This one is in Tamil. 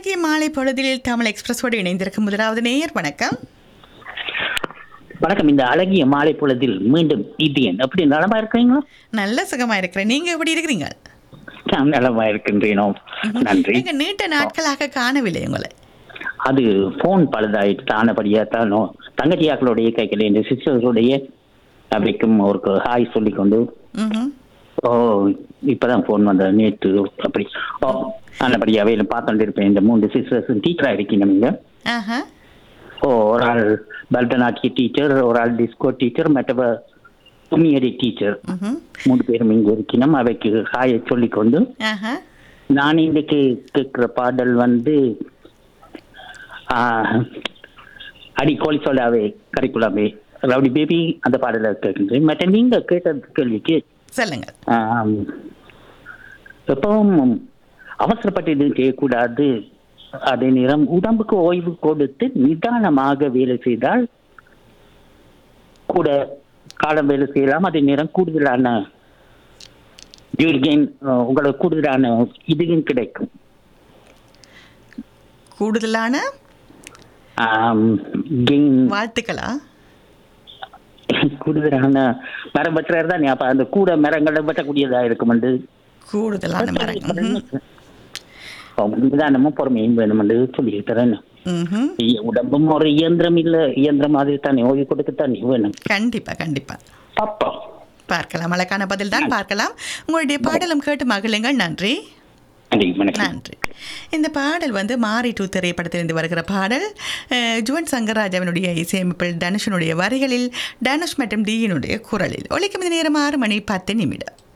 அழகிய மாலை பொழுதில் தமிழ் எக்ஸ்பிரஸோடு இணைந்திருக்கும் முதலாவது நேயர் வணக்கம் வணக்கம் இந்த அழகிய மாலை பொழுதில் மீண்டும் இதயன் எப்படி நலமா இருக்கிறீங்களா நல்ல சுகமா இருக்கிறேன் நீங்க எப்படி இருக்கிறீங்க நான் நலமா இருக்கின்றேனோ நன்றி நீங்க நீண்ட நாட்களாக காணவில்லை உங்களை அது போன் பழுதாயிட்டு தானபடியா தானோ தங்கச்சியாக்களுடைய கைகள் இந்த சிஸ்டர்களுடைய அவைக்கும் ஒரு ஹாய் சொல்லிக்கொண்டு ம்ஹும். ஓ இப்பதான் போன் வந்த நேற்று அப்படி ஓ நல்லபடியா வேலை பார்த்துட்டு இருப்பேன் இந்த மூன்று சிஸ்டர்ஸ் டீச்சரா இருக்கீங்க நீங்க ஆஹா ஓ ஒரு ஆள் பரதநாட்டிய டீச்சர் ஒரு ஆள் டிஸ்கோ டீச்சர் மற்றவ துணியடி டீச்சர் ம்ஹும். மூணு பேரும் இங்க இருக்கணும் அவைக்கு ஹாயை சொல்லிக்கொண்டு ஆஹா நான் இன்னைக்கு கேட்கிற பாடல் வந்து ஆ, அடி கோழி சொல்லாவே கறிக்குள்ளாவே ரவுடி பேபி அந்த பாடலை கேட்கின்றேன் மற்ற நீங்க கேட்ட கேள்விக்கு சொல்லுங்க ஆம், எப்பவும் அவசரப்பட்டு எதுவும் செய்யக்கூடாது அதே நேரம் உடம்புக்கு ஓய்வு கொடுத்து நிதானமாக வேலை செய்தால் கூட காலம் வேலை செய்யலாம் அதே நேரம் கூடுதலான கெயின் உங்களுக்கு கூடுதலான இதுவும் கிடைக்கும் கூடுதலான கெயின் வாழ்த்துக்களா கூடுதலான மரம் வெட்டுறாரு தான் அப்ப அந்த கூட மரங்களை வெட்டக்கூடியதா இருக்கும் என்று கூடுதலான மரம் ம்ஹும். நிதானமும் பொறுமையும் வேணும் என்று சொல்லியிருக்கிறேன் ம்ஹும். இ- உடம்பும் ஒரு இயந்திரம் இல்ல இயந்திரம் மாதிரி தானே ஓய்வு கொடுக்கத்தானே வேணும் கண்டிப்பா கண்டிப்பா பாப்போம் பார்க்கலாம் அழகான பதில் தான் பார்க்கலாம் உங்களுடைய பாடலும் கேட்டு மகிழுங்கள் நன்றி நன்றி வணக்கம் நன்றி இந்த பாடல் வந்து மாரி டூ திரைப்படத்திலிருந்து வருகிற பாடல் அஹ், ஜுவன் சங்கராஜாவினுடைய இசையமைப்பில் தனுஷனுடைய வரிகளில் தனுஷ் மற்றும் டியினுடைய குரலில் ஒலிக்கும் இந்த நேரம் ஆறு மணி பத்து நிமிடம்